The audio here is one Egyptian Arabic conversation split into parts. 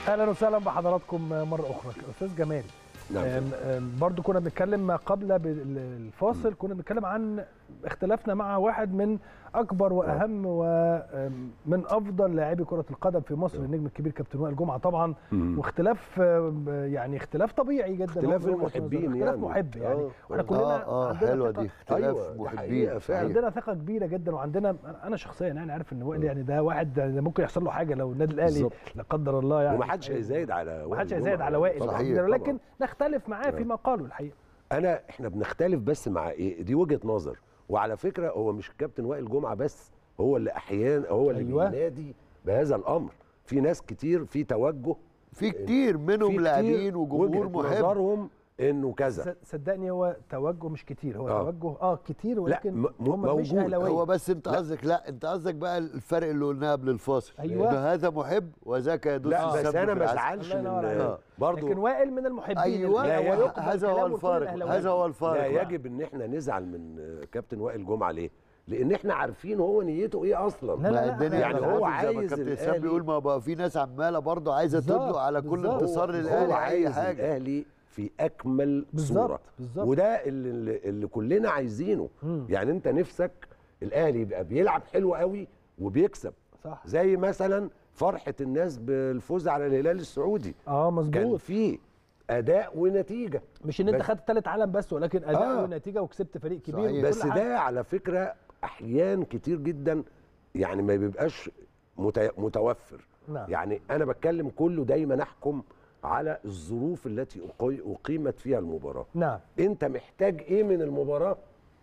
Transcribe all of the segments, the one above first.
اهلا وسهلا بحضراتكم مره اخرى استاذ جمال نعم. آم، آم، برضو كنا بنتكلم ما قبل بالفاصل كنا بنتكلم عن اختلافنا مع واحد من اكبر واهم ومن افضل لاعبي كره القدم في مصر النجم الكبير كابتن وائل جمعه طبعا مم. واختلاف آم، يعني اختلاف طبيعي جدا اختلاف هو من وجهة المحبين نظري. اختلاف يعني. محب يعني آه. واحنا كلنا اه اه عندنا حلوه ثقة- دي اختلاف أيوة، دي محبين حقيقة فعلا. عندنا ثقه كبيره جدا وعندنا انا شخصيا يعني عارف ان وائل يعني ده واحد ده ممكن يحصل له حاجه لو النادي الاهلي بالظبط. لا قدر الله يعني ومحدش هيزايد على ما حدش وائل هيزايد جمعة على يعني. وائل طبعاً. صحيح. طبعا لكن نختلف معاه فيما قاله الحقيقه انا احنا بنختلف بس مع ايه دي وجهه نظر وعلى فكره هو مش الكابتن وائل جمعه بس هو اللي احيانا هو اللي أيوة. بينادي بهذا الامر في ناس كتير في توجه في كتير في منهم كتير لاعبين وجمهور وجهة محب نظرهم انه كذا ص- صدقني هو توجه مش كتير هو آه. توجه اه كتير ولكن م- م- هم مش موجود. اهلاويه هو بس انت لا. قصدك لا انت قصدك بقى الفرق اللي قلناه قبل الفاصل أيوة. إن هذا محب وذاك يدوس لا بس السم انا في ما العسل. ازعلش الله ينور من عليك. برضه لكن وائل من المحبين ايوه اللي لا هو يجب- يقبل هذا هو كلامه كل الفارق الأهلاوية. هذا هو الفارق لا يجب ان احنا نزعل من آه، كابتن وائل جمعه ليه لان احنا عارفين هو نيته ايه اصلا لا، لا، ما لا، الدنيا يعني يعني هو هو زي ما عايز كابتن اسلام الأهلي- بيقول ما بقى في ناس عماله برضه عايزه بالظبط، تدلق على كل بالظبط. انتصار هو للاهلي اي عايز حاجه الاهلي في اكمل بالظبط، صوره بالظبط. وده اللي, اللي, اللي كلنا عايزينه مم. يعني انت نفسك الاهلي يبقى بيلعب حلو قوي وبيكسب صح زي مثلا فرحه الناس بالفوز على الهلال السعودي اه كان مظبوط في اداء ونتيجه مش ان انت بس- خدت ثالث عالم بس ولكن اداء آه. ونتيجه وكسبت فريق كبير صحيح. وكل بس حاجة. ده على فكره احيان كتير جدا يعني ما بيبقاش مت- متوفر نعم. يعني انا بتكلم كله دايما احكم على الظروف التي أقي- اقيمت فيها المباراه نعم انت محتاج ايه من المباراه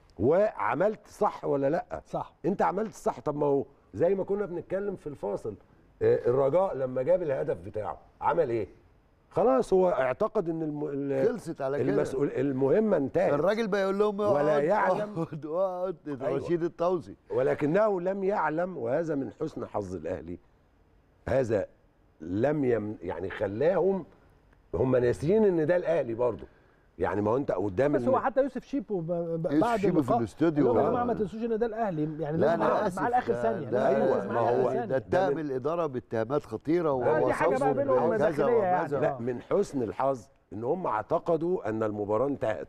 وعملت صح ولا لا صح انت عملت صح طب ما هو زي ما كنا بنتكلم في الفاصل آه، الرجاء لما جاب الهدف بتاعه عمل ايه خلاص هو اعتقد ان الم... ال- خلصت على كده. المسؤول المهمه انتهت الراجل بيقول لهم ولا اقعد، يعلم. اقعد اقعد ده أيوة. رشيد الطوسي ولكنه لم يعلم وهذا من حسن حظ الاهلي هذا لم يم يعني خلاهم هم ناسيين ان ده الاهلي برضه يعني ما هو انت قدام بس الم- هو حتى يوسف شيبو ب- ب- يوسف بعد شيبو في اللقاء الاستوديو. قال لهم يا آه. جماعه ما تنسوش ان ده الاهلي يعني لا لازم انا نركز اسف معاه لاخر ده- ثانيه ده لازم أيوة، نركز ما معاه هو لآخر ده ثانية. اتهم الاداره باتهامات خطيره آه، وهو دي حاجة بقى بينهم وكذا داخلية يعني. وكذا. لا من حسن الحظ ان هم اعتقدوا ان المباراه انتهت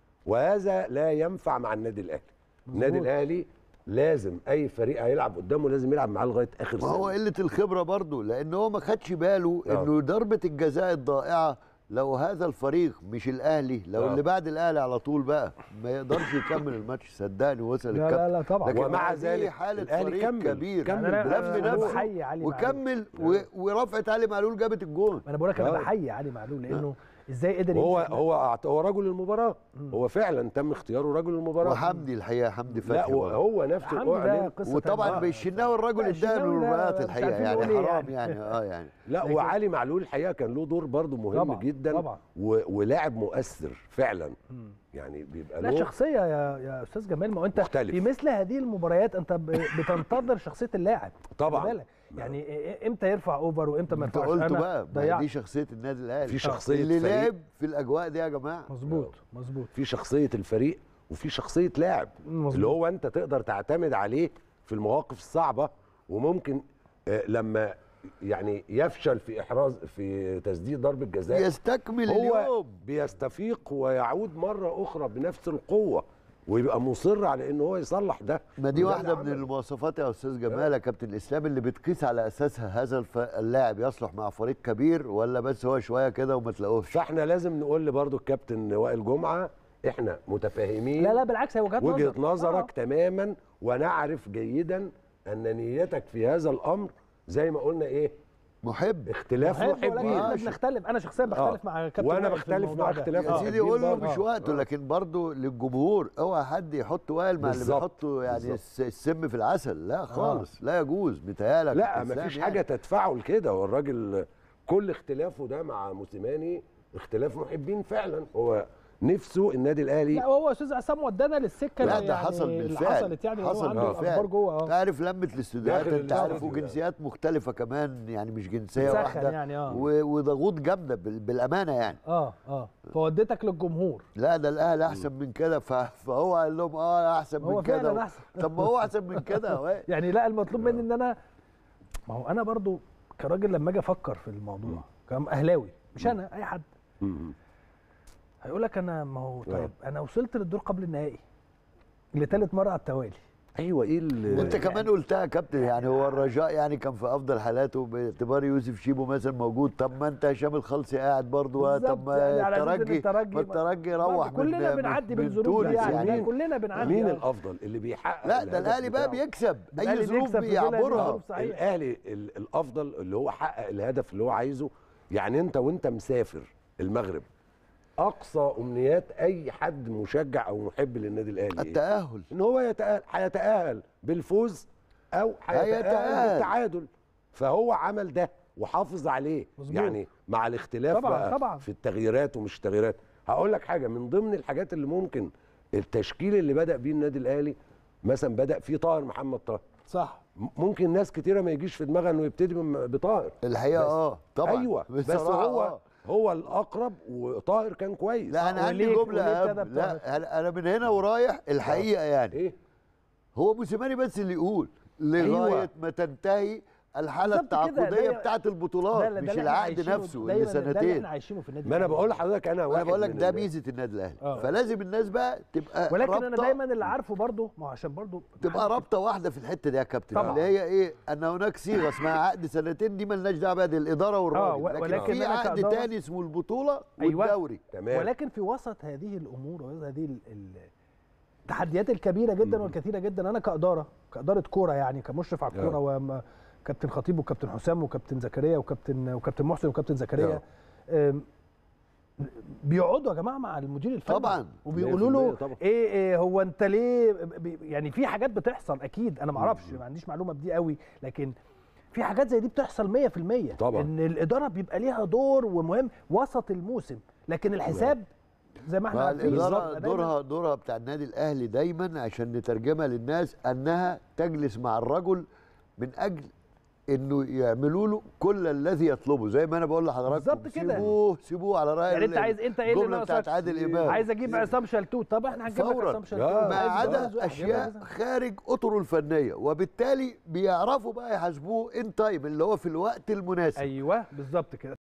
وهذا لا ينفع مع النادي الاهلي النادي مظبوط. الاهلي لازم اي فريق هيلعب قدامه لازم يلعب معاه لغايه اخر ما هو ثانيه قله الخبره برضه لان هو ما خدش باله آه. انه ضربه الجزاء الضائعه لو هذا الفريق مش الاهلي لو آه. اللي بعد الاهلي على طول بقى ما يقدرش يكمل الماتش صدقني وصل لا الكابتن لا لا طبعا لكن ومع هذه ذلك حاله الأهلي فريق كمل- كبير كمل يعني لف انا أنا نفسه بحيي علي معلول. وكمل و... ورفعت علي معلول جابت الجون انا بقول لك انا آه. بحيي علي معلول لانه ازاي قدر هو يمسك- هو أعت- هو رجل المباراه هو فعلا تم اختياره رجل المباراه وحمدي الحقيقه حمدي لا فتحي برضه. هو نفسه حمدي ده اعلن قصه وطبعا تانية. بالشناوي الراجل لا، اداله الشناوي ده المباريات مش الحقيقه عارفين يعني نقول إيه حرام يعني. يعني اه يعني لا لكن- وعلي معلول الحقيقه كان له دور برضه مهم طبعاً، جدا طبعاً. و... ولاعب مؤثر فعلا يعني بيبقى لا له شخصيه يا يا استاذ جمال ما هو انت مختلف. في مثل هذه المباريات انت ب- بتنتظر شخصيه اللاعب طبعاً. خلي بالك. يعني إيه- امتى يرفع اوفر وامتى ما انت يرفعش قلت أنا بقى ما هي ضيعت دي شخصيه النادي الاهلي في شخصية اللي فريق. لعب في الاجواء دي يا جماعه مظبوط مظبوط في شخصيه الفريق وفي شخصيه لاعب مظبوط. اللي هو انت تقدر تعتمد عليه في المواقف الصعبه وممكن آه، لما يعني يفشل في احراز في تسديد ضربه جزاء يستكمل هو اليوم بيستفيق ويعود مره اخرى بنفس القوه ويبقى مصر على ان هو يصلح ده ما دي وده واحده اللي من عمله. المواصفات يا استاذ جمال يا كابتن اسلام اللي بتقيس على اساسها هذا الف... اللاعب يصلح مع فريق كبير ولا بس هو شويه كده وما تلاقوش فاحنا لازم نقول برضو الكابتن وائل جمعه احنا متفاهمين لا لا بالعكس هي وجهات وجهه نظر. نظرك تماما ونعرف جيدا ان نيتك في هذا الامر زي ما قلنا ايه محب اختلاف محب ولكن محبين احنا بنختلف انا شخصيا بختلف آه. مع كابتن وأنا وائل في بختلف الموضوع مع ده. اختلاف يا آه. سيدي قول له برضه. مش وقته لكن برضه للجمهور اوعى حد يحط وائل مع اللي بالظبط. بيحطوا يعني بالظبط. الس- السم في العسل لا خالص لا يجوز متهيألك لا كابتن مفيش إسلام حاجه يعني. تدفعه لكده هو الراجل كل اختلافه ده مع موسيماني اختلاف محبين فعلا هو نفسه النادي الاهلي لا وهو استاذ عصام ودانا للسكه لا اللي ده يعني حصل اللي بالفعل حصلت يعني هو حصل عنده بالفعل اخبار جوه اه تعرف لمه الاستوديوهات داخل انت عارف الاستوديو وجنسيات مختلفه كمان يعني مش جنسيه بتسخن واحده يعني، آه. و- وضغوط جامده بال- بالامانه يعني اه اه فوديتك للجمهور لا ده الاهلي احسن من كده ف- فهو قال لهم اه احسن هو من كده فعلاً و- أحسن. طب ما هو احسن من كده يا وائل. يعني لا المطلوب مني ان انا ما هو انا برضو كراجل لما اجي افكر في الموضوع كم اهلاوي مش انا اي حد مم. هيقول لك انا ما هو آه. طيب انا وصلت للدور قبل النهائي لثالث مره على التوالي ايوه ايه اللي وانت كمان قلتها يا كابتن يعني هو الرجاء يعني كان في افضل حالاته باعتبار يوسف شيبو مثلا موجود طب ما انت هشام الخلصي قاعد برضه طب بالظبط، ما يعني على أساس إن الترجي الترجي ما الترجي روح من كلنا من- بنعدي من بالظروف دي تونس يعني, يعني كلنا بنعدي مين آه. الافضل اللي بيحقق لا ده الهدف الاهلي بقى بتاعه؟ بيكسب اي الأهلي ظروف بيكسب في ظل بيعبرها الظروف. صحيح. الاهلي ال- الافضل اللي هو حقق الهدف اللي هو عايزه يعني انت وانت مسافر المغرب اقصى امنيات اي حد مشجع او محب للنادي الاهلي إيه؟ التاهل ان هو يتأهل هيتأهل بالفوز او هيتأهل هيتأهل. بالتعادل فهو عمل ده وحافظ عليه مظبوط. يعني مع الاختلاف طبعاً، بقى طبعاً. في التغييرات ومش التغييرات هقول لك حاجه من ضمن الحاجات اللي ممكن التشكيل اللي بدأ بيه النادي الاهلي مثلا بدأ فيه طاهر محمد طاهر صح م- ممكن ناس كتيره ما يجيش في دماغها انه يبتدي من- بطاهر الحقيقه بس- اه طبعا ايوه بس بصراحة هو آه. هو الاقرب وطاهر كان كويس لا انا عندي وليه- جمله وليه ابتدى قبل لا بطاهر؟ انا أنا من هنا ورايح الحقيقه يعني ايه هو موسيماني بس اللي يقول لغايه أيوة. ما تنتهي الحاله بالظبط كده، التعاقديه ده- بتاعه ده- البطولات ده مش اللي احنا العقد عايشينه نفسه دايماً، اللي ده اللي احنا سنتين عايشينه في النادي ما انا الأهلي. بقول لحضرتك انا واحد وانا بقول لك من ده الناس. ميزه النادي الاهلي آه. فلازم الناس بقى تبقى ولكن انا رابطة- دايما اللي عارفه برضه ما هو عشان برضه تبقى رابطه واحده في الحته دي يا كابتن طبعاً. اللي هي ايه ان هناك صيغه اسمها عقد سنتين دي ملناش دعوه بها دي الاداره والراجل و- لكن, ولكن في أنا عقد كإدارة- تاني اسمه البطوله أيوة. والدوري تمام ولكن في وسط هذه الامور ووسط هذه ال- ال- التحديات الكبيره جدا والكثيره جدا انا كاداره كاداره كوره يعني كمشرف على الكوره وكابتن خطيب وكابتن حسام وكابتن زكريا وكابتن وكابتن محسن وكابتن زكريا أم، بيقعدوا يا جماعه مع المدير الفني طبعاً. وبيقولوا له 100% طبعاً. ايه, إيه هو انت ليه بي- يعني في حاجات بتحصل اكيد انا ما اعرفش ما عنديش معلومه بدي قوي لكن في حاجات زي دي بتحصل 100% طبعاً. ان الاداره بيبقى ليها دور ومهم وسط الموسم لكن الحساب زي ما احنا ما عارفين الاداره بالظبط. دايماً دورها دورها بتاع النادي الاهلي دايما عشان نترجمها للناس انها تجلس مع الرجل من اجل انه يعملوا له كل الذي يطلبه زي ما انا بقول لحضراتكم بالظبط كده. سيبوه سيبوه على راي يعني انت عايز انت ايه اللي الجمله بتاعت ناقصك؟ عادل امام عايز اجيب عصام شلتوت طب احنا هنجيب لك فوراً. عصام شلتوت لا، ما عايز عدا جواز واحد، اشياء جواز. خارج اطره الفنيه وبالتالي بيعرفوا بقى يحاسبوه ان تايم اللي هو في الوقت المناسب ايوه بالظبط كده